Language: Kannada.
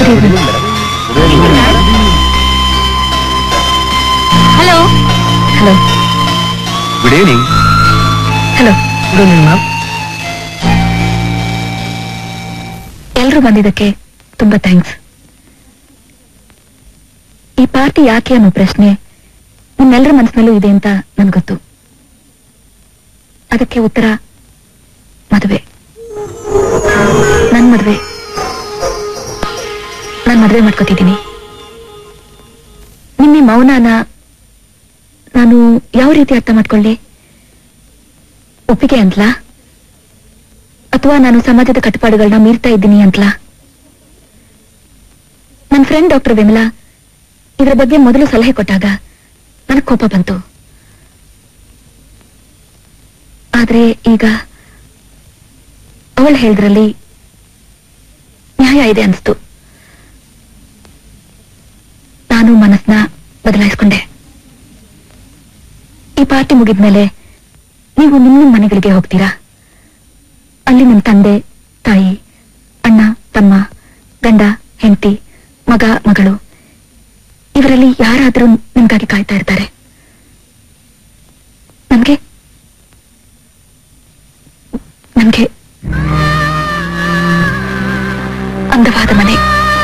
hello hello good evening hello good evening ma'am ಎಲ್ರು ಬಂದಿದ್ದಕ್ಕೆ ತುಂಬಾ ಥ್ಯಾಂಕ್ಸ್ ಈ ಪಾರ್ಟಿ ಯಾಕೆ ಅನ್ನೋ ಪ್ರಶ್ನೆ ನಿಮ್ಮೆಲ್ಲರ ಮನಸ್ಸಿನಲ್ಲೂ ಇದೆ ಅಂತ ನನ್ಗೆ ಗೊತ್ತು ಅದಕ್ಕೆ ಉತ್ತರ ಮದುವೆ ನನ್ ಮದುವೆ ನಾನ್ ಮದುವೆ ಮಾಡ್ಕೋತಿದ್ದೀನಿ ನಿಮ್ಮ ಈ ಮೌನನ ನಾನು ಯಾವ ರೀತಿ ಅರ್ಥ ಮಾಡ್ಕೊಳ್ಳಿ ಒಪ್ಪಿಗೆ ಅಂತಲಾ ಅಥವಾ ನಾನು ಸಮಾಜದ ಕಟ್ಟುಪಾಡುಗಳನ್ನ ಮೀರ್ತಾ ಇದ್ದೀನಿ ಅಂತಲಾ ನನ್ನ ಫ್ರೆಂಡ್ ಡಾಕ್ಟರ್ ವಿಮಲಾ ಇದರ ಬಗ್ಗೆ ಮೊದಲು ಸಲಹೆ ಕೊಟ್ಟಾಗ ನನಗೆ ಕೋಪ ಬಂತು ಆದ್ರೆ ಈಗ ಅವಳು ಹೇಳಿದ್ರಲ್ಲಿ ನ್ಯಾಯ ಇದೆ ಅನಿಸ್ತು ನಾನು ಮನಸ್ಸನ್ನ ಬದಲಾಯಿಸ್ಕೊಂಡೆ ಈ ಪಾರ್ಟಿ ಮುಗಿದ್ಮೇಲೆ ನೀವು ನಿಮ್ಮ ನಿಮ್ಮ ಮನೆಗಳಿಗೆ ಹೋಗ್ತೀರಾ ಅಲ್ಲಿ ನಿಮ್ ತಂದೆ ತಾಯಿ ಅಣ್ಣ ತಮ್ಮ ಗಂಡ ಹೆಂಡತಿ ಮಗ ಮಗಳು ಇವರಲ್ಲಿ ಯಾರಾದ್ರೂ ನಿಮ್ಗಾಗಿ ಕಾಯ್ತಾ ಇರ್ತಾರೆ